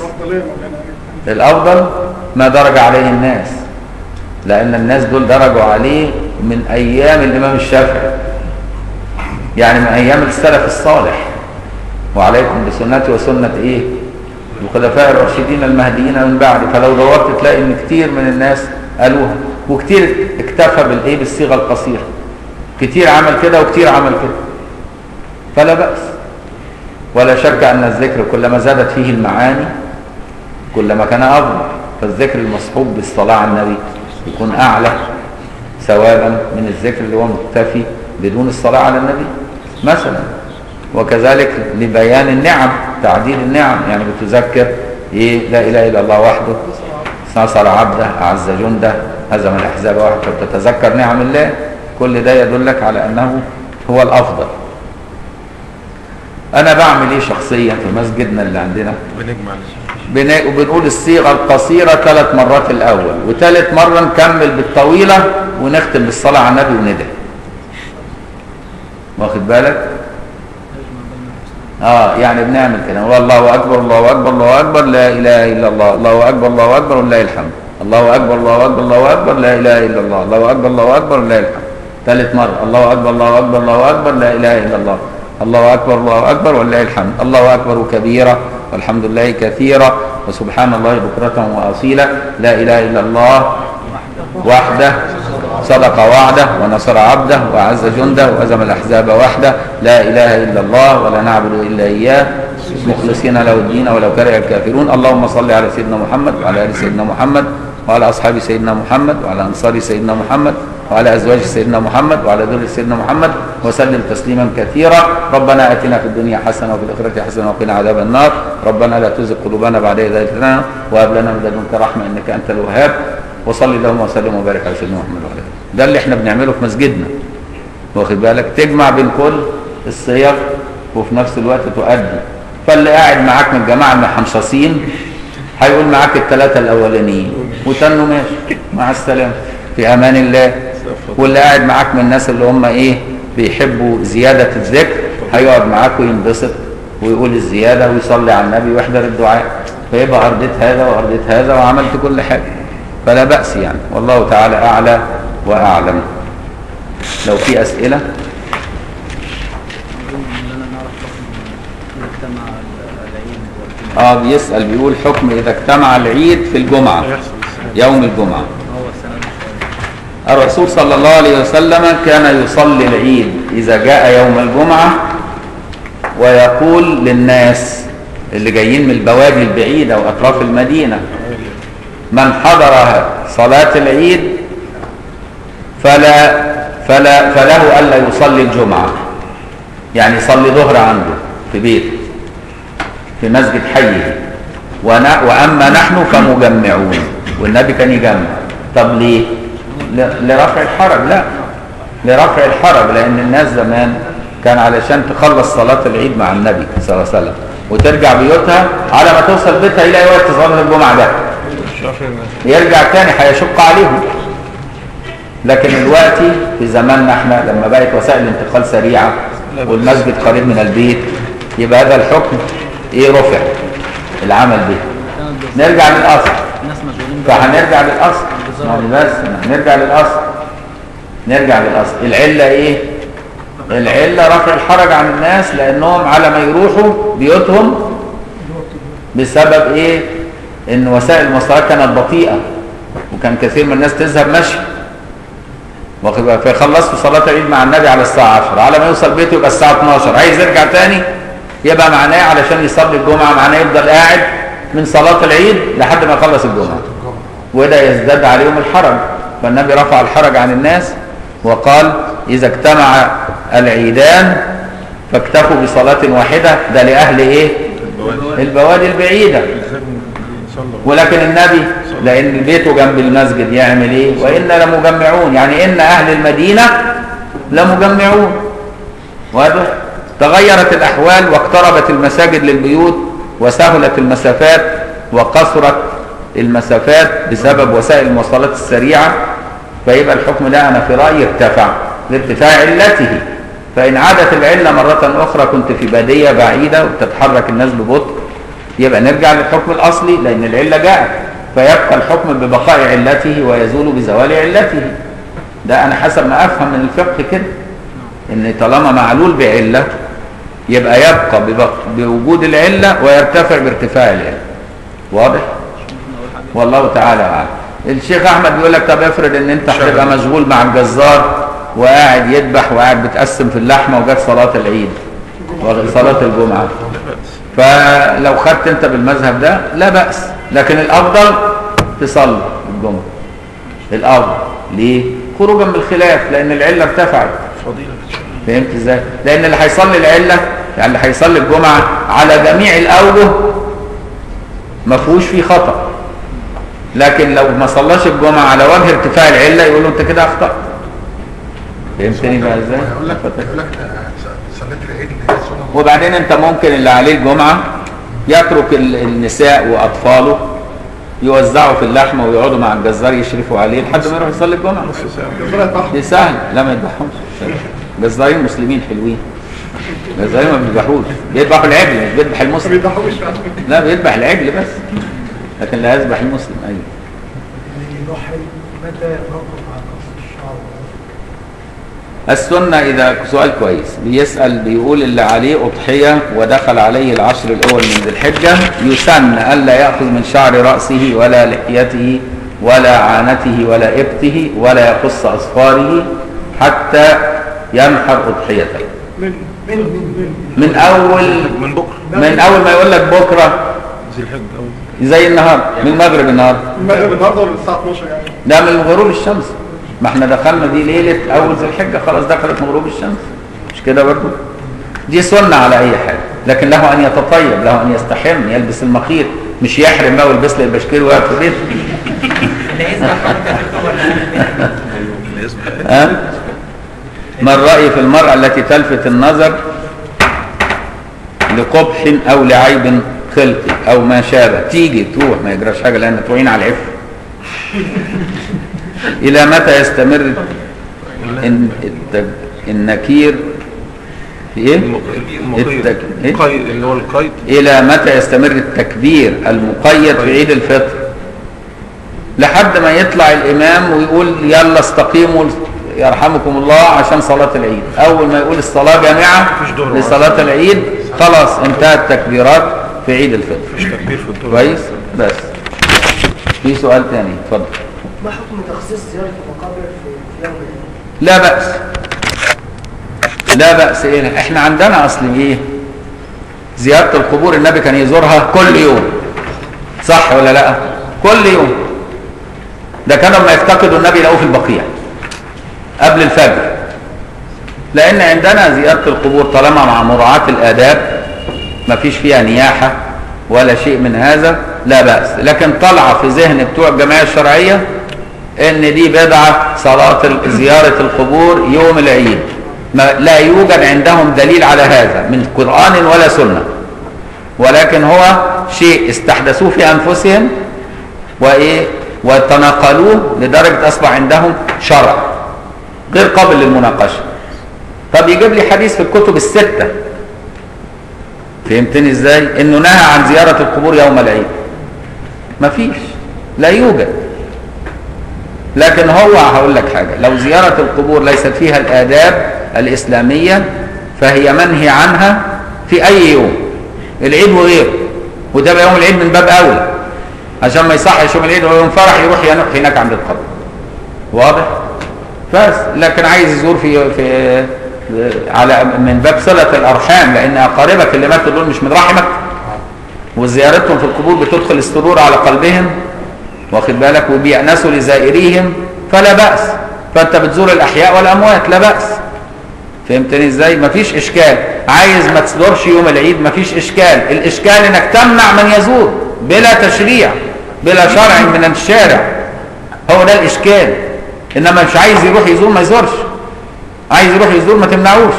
الأفضل ما درج عليه الناس لأن الناس دول درجوا عليه من أيام الإمام الشافعي يعني من أيام السلف الصالح وعليكم بسنتي وسنة إيه الخلفاء الراشدين المهديين من بعد فلو دورت تلاقي إن كتير من الناس قالوها وكتير اكتفى بالإيه بالصيغة القصيرة كتير عمل كده وكتير عمل كده فلا بأس ولا شك أن الذكر كلما زادت فيه المعاني كلما كان أفضل فالذكر المصحوب بالصلاة على النبي يكون أعلى ثوابا من الذكر اللي هو مكتفي بدون الصلاة على النبي مثلا وكذلك لبيان النعم تعديل النعم يعني بتذكر إيه لا إله إلا الله وحده نصر عبده أعز جنده هزم الأحزاب وحده فتتذكر نعم الله كل ده يدلك على أنه هو الأفضل أنا بعمل إيه شخصيا في مسجدنا اللي عندنا بنجمع بن- وبنقول الصيغة القصيرة ثلاث مرات الأول وثالث مرة نكمل بالطويلة ونختم بالصلاة على النبي وندعي واخد بالك اه يعني بنعمل كده نقول الله اكبر الله اكبر الله اكبر لا اله الا الله الله اكبر الله اكبر ولله الحمد الله اكبر الله اكبر الله اكبر لا اله الا الله الله اكبر الله اكبر ولله الحمد ثالث مرة الله اكبر الله اكبر الله اكبر لا اله الا الله الله اكبر الله اكبر ولله الحمد الله اكبر كبيرا والحمد لله كثيرا وسبحان الله بكرة واصيلا لا اله الا الله وحده صدق وعده ونصر عبده وأعز جنده وهزم الأحزاب وحده لا إله إلا الله ولا نعبد إلا إياه مخلصين له الدين ولو كره الكافرون اللهم صل على سيدنا محمد وعلى آل سيدنا محمد وعلى أصحاب سيدنا محمد وعلى أنصار سيدنا محمد وعلى أزواج سيدنا محمد وعلى ذرية سيدنا محمد وسلم تسليما كثيرا ربنا آتنا في الدنيا حسنة وفي الآخرة حسنة وقنا عذاب النار ربنا لا تزغ قلوبنا بعد إذ هديتنا وهب لنا من لدنك رحمة إنك أنت الوهاب وصلي اللهم وسلم وبارك على سيدنا محمد وعلى اله ده اللي احنا بنعمله في مسجدنا واخد بالك تجمع بين كل الصيغ وفي نفس الوقت تؤدي فاللي قاعد معاك من الجماعه المحمصصين هيقول معاك الثلاثه الاولانيين وتنه ماشي مع السلامه في امان الله واللي قاعد معاك من الناس اللي هم ايه بيحبوا زياده الذكر هيقعد معاك وينبسط ويقول الزياده ويصلي على النبي ويحضر الدعاء فيبقى ارضيت هذا وارضيت هذا وعملت كل حاجه فلا باس يعني والله تعالى اعلى واعلم لو في اسئله أظن إننا نعرف حكم مجتمع العيد والجمعة اه بيسال بيقول حكم اذا اجتمع العيد في الجمعه يوم الجمعه هو السنة شوية الرسول صلى الله عليه وسلم كان يصلي العيد إذا جاء يوم الجمعة ويقول للناس اللي جايين من البوادي البعيدة وأطراف المدينة من حضر صلاة العيد فلا فلا فله ألا يصلي الجمعة يعني يصلي ظهر عنده في بيته في مسجد حيه ون- وأما نحن فمجمعون والنبي كان يجمع طب ليه؟ ل- لرفع الحرج لا لرفع الحرج لأن الناس زمان كان علشان تخلص صلاة العيد مع النبي صلى الله عليه وسلم وترجع بيوتها على ما توصل بيتها يلاقي وقت صلاة الجمعة ده يرجع تاني هيشق عليهم لكن دلوقتي في زماننا احنا لما بقت وسائل الانتقال سريعه والمسجد قريب من البيت يبقى هذا الحكم ايه رفع العمل به كانت بس نرجع للاصل الناس مشغولين بقى. فهنرجع للاصل ما بس نرجع للاصل نرجع للاصل العله ايه العله رفع الحرج عن الناس لانهم على ما يروحوا بيوتهم بسبب ايه ان وسائل المواصلات كانت بطيئه وكان كثير من الناس تذهب مشي واخد بالك؟ فيخلصوا صلاه العيد مع النبي على الساعه 10 على ما يوصل بيته يبقى الساعه 12 عايز يرجع تاني يبقى معناه علشان يصلي الجمعه معناه يفضل قاعد من صلاه العيد لحد ما يخلص الجمعه وده يزداد عليهم الحرج فالنبي رفع الحرج عن الناس وقال إذا اجتمع العيدان فاكتفوا بصلاة واحدة ده لأهل إيه البوادي البعيدة ولكن النبي لأن بيته جنب المسجد يعمل إيه وإنا لمجمعون يعني إن أهل المدينة لمجمعون واضح تغيرت الأحوال واقتربت المساجد للبيوت وسهلت المسافات وقصرت المسافات بسبب وسائل المواصلات السريعة فيبقى الحكم ده أنا في رأيي ارتفع لارتفاع علته فإن عادت العلة مرة أخرى كنت في بادية بعيدة وتتحرك الناس ببطء يبقى نرجع للحكم الأصلي لأن العلة جاءت فيبقى الحكم ببقاء علته ويزول بزوال علته ده أنا حسب ما أفهم من الفقه كده إن طالما معلول بعلة يبقى يبقى ببق- بوجود العلة ويرتفع بارتفاع العلة واضح؟ والله تعالى اعلم الشيخ احمد بيقول لك طب افرض ان انت هتبقى مشغول مع الجزار وقاعد يذبح وقاعد بتقسم في اللحمه وجت صلاه العيد صلاه الجمعه فلو خدت انت بالمذهب ده لا باس لكن الافضل تصلي الجمعه الافضل ليه خروجا من الخلاف لان العله ارتفعت فهمت ازاي لان اللي هيصلي العله يعني اللي هيصلي الجمعه على جميع الاوجه ما فيهوش فيه خطأ لكن لو ما صلاش الجمعة على وجه ارتفاع العلة يقولوا انت كده اخطأت فهمتني بقى ازاي يقول لك يقول لك آه، صليت العيد اللي هي السنه وبعدين انت ممكن اللي عليه الجمعة يترك ال- النساء واطفاله يوزعوا في اللحمة ويقعدوا مع الجزار يشرفوا عليه لحد ما يروح يصلي الجمعة ربنا يذبحهم دي سهل لا ما يذبحهمش جزارين مسلمين حلوين جزارين ما بيذبحوش بيذبحوا العجل مش بيذبح ما المسلم بيضحوش لا بيذبح العجل بس لكن لا يذبح المسلم ايوه يضحي متى يتوقف عن قص الشعر السنة إذا سؤال كويس بيسأل بيقول اللي عليه أضحية ودخل عليه العشر الأول من ذي الحجة يسن ألا يأخذ من شعر رأسه ولا لحيته ولا عانته ولا إبته ولا يقص أصفاره حتى ينحر أضحيته من من من من أول من بكره من أول ما يقول لك بكرة ذي الحجه زي النهار من مغرب النهار من المغرب النهارده ولا الساعه 12 يعني ده من غروب الشمس ما احنا دخلنا دي ليلة أول ذي الحجة خلاص دخلت من غروب الشمس مش كده برضه دي سنة على أي حال لكن له أن يتطيب له أن يستحم يلبس المخيط مش يحرم بقى ويلبس لي البشكير ويقعد في بيته ها؟ ما الرأي في المرأة التي تلفت النظر لقبح أو لعيب خلقي أو ما شابه تيجي تروح ما يجراش حاجة لأن تعين على العفة الى متى يستمر إن التك... النكير في ايه المقيد التك... إيه؟ القيد اللي هو القيد الى متى يستمر التكبير المقيد في عيد الفطر لحد ما يطلع الامام ويقول يلا استقيموا يرحمكم الله عشان صلاة العيد اول ما يقول الصلاة جامعة مفيش ظهر لصلاة العيد خلاص انتهت التكبيرات في عيد الفطر مفيش تكبير في الدور كويس بس في سؤال تاني اتفضل ما حكم تخصيص زيارة المقابر في في يوم العيد؟ لا بأس لا بأس إيه؟ احنا عندنا اصل ايه زيارة القبور النبي كان يزورها كل يوم صح ولا لا كل يوم ده كانوا لما يفتقدوا النبي يلاقوه في البقيع قبل الفجر لان عندنا زيارة القبور طالما مع مراعاة الاداب ما فيش فيها نياحة ولا شيء من هذا لا بأس لكن طلع في ذهن بتوع الجمعية الشرعية ان دي بدعة صلاة ال- زيارة القبور يوم العيد ما لا يوجد عندهم دليل على هذا من قرآن ولا سنة ولكن هو شيء استحدثوه في أنفسهم وإيه وتناقلوه لدرجة أصبح عندهم شرع غير قابل للمناقشة طب يجيب لي حديث في الكتب الستة فهمتني ازاي انه نهى عن زيارة القبور يوم العيد مفيش لا يوجد لكن هو هقول لك حاجة لو زيارة القبور ليست فيها الآداب الإسلامية فهي منهي عنها في أي يوم العيد وغيره وده بقى يوم العيد من باب أولى عشان ما يصحش يوم العيد ويوم فرح يروح ينق هناك عند القبر واضح بس لكن عايز يزور في في على من باب صلة الأرحام لأن أقاربك اللي ماتوا دول مش من رحمك وزيارتهم في القبور بتدخل السرور على قلبهم واخد بالك وبيأنسوا لزائريهم فلا بأس فأنت بتزور الأحياء والأموات لا بأس فهمتني ازاي مفيش اشكال عايز ما تزورش يوم العيد مفيش اشكال الاشكال انك تمنع من يزور بلا تشريع بلا شرع من الشارع هو ده الاشكال انما مش عايز يروح يزور ما يزورش عايز يروح يزور ما تمنعوش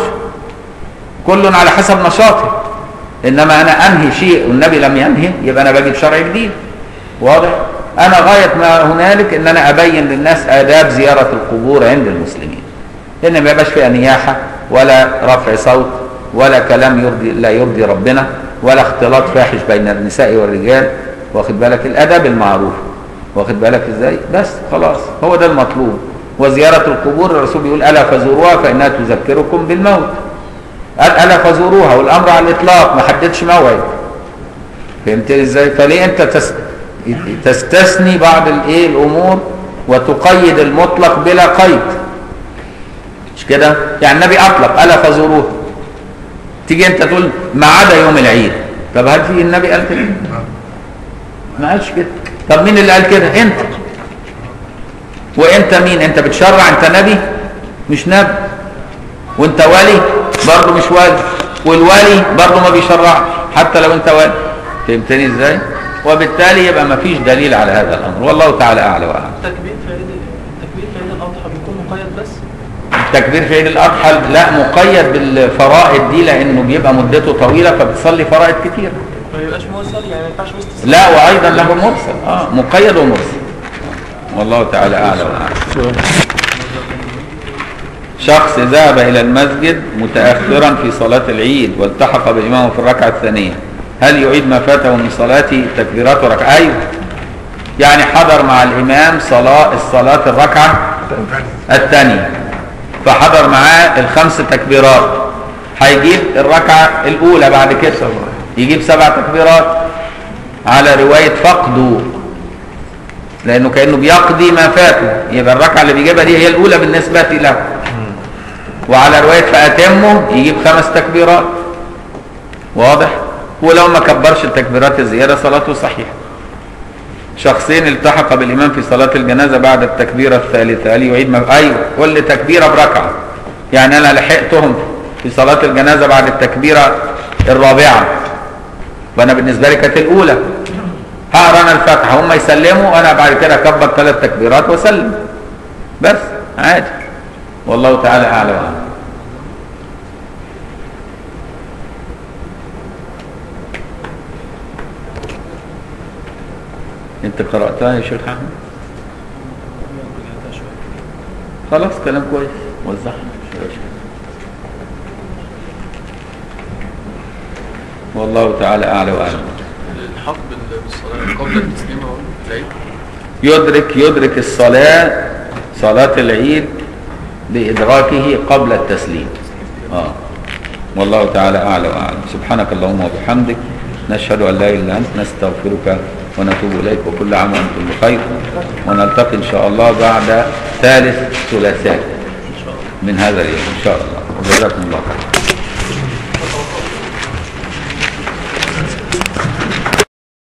كل على حسب نشاطه انما انا انهي شيء والنبي لم ينهي يبقى انا بجيب شرع جديد واضح انا غايه ما هنالك ان انا ابين للناس اداب زياره القبور عند المسلمين ان ما يبقاش فيها نياحه ولا رفع صوت ولا كلام يرضي لا يرضي ربنا ولا اختلاط فاحش بين النساء والرجال واخد بالك الاداب المعروف واخد بالك ازاي بس خلاص هو ده المطلوب وزياره القبور الرسول بيقول الا فزوروها فانها تذكركم بالموت قال الا فزوروها والامر على الاطلاق ما حددش موعد فهمتني ازاي فليه انت تس... تستثني بعض الايه الامور وتقيد المطلق بلا قيد مش كده يعني النبي اطلق الا فزوروها تيجي انت تقول ما عدا يوم العيد طب هل في النبي قال كده ما قالش كده طب مين اللي قال كده انت وانت مين انت بتشرع انت نبي مش نبي وانت ولي برضه مش ولي والولي برضه ما بيشرعش حتى لو انت ولي فهمتني ازاي وبالتالي يبقى ما فيش دليل على هذا الامر والله تعالى اعلى واعلم التكبير في عيد التكبير في عيد الاضحى بيكون مقيد بس التكبير في عيد الاضحى لا مقيد بالفرائض دي لانه بيبقى مدته طويله فبتصلي فرائض كتير ما يبقاش مرسل يعني ما ينفعش وسط لا وايضا له مرسل اه مقيد ومرسل والله تعالى اعلى واعلم شخص ذهب الى المسجد متاخرا في صلاه العيد والتحق بالامام في الركعه الثانيه هل يعيد ما فاته من صلاته تكبيرات وركعه ايوه يعني حضر مع الامام صلاه الصلاه الركعه الثانيه فحضر معاه الخمس تكبيرات هيجيب الركعه الاولى بعد كده يجيب سبع تكبيرات على روايه فقده لانه كانه بيقضي ما فاته يبقى الركعه اللي بيجيبها دي هي الاولى بالنسبه له وعلى روايه فاتمه يجيب خمس تكبيرات واضح ولو ما كبرش التكبيرات الزياده صلاته صحيحه شخصين التحق بالامام في صلاه الجنازه بعد التكبيره الثالثه هل يعيد ما... ايوه كل تكبيره بركعه يعني انا لحقتهم في صلاه الجنازه بعد التكبيره الرابعه وانا بالنسبه لي كانت الاولى هقرا انا الفاتحه هم يسلموا وانا بعد كده اكبر ثلاث تكبيرات واسلم بس عادي والله تعالى اعلى واعلم انت قراتها يا شيخ احمد خلاص كلام كويس وزعها مش مشكلة. والله تعالى اعلى واعلم الحق بال- بالصلاة قبل التسليم أو العيد يدرك يدرك الصلاة صلاة العيد بإدراكه قبل التسليم آه. والله تعالى أعلى وأعلم سبحانك اللهم وبحمدك نشهد أن لا إله إلا أنت نستغفرك ونتوب إليك وكل عام وأنتم بخير ونلتقي إن شاء الله بعد ثالث ثلاثاء من هذا اليوم إن شاء الله وجزاكم الله خير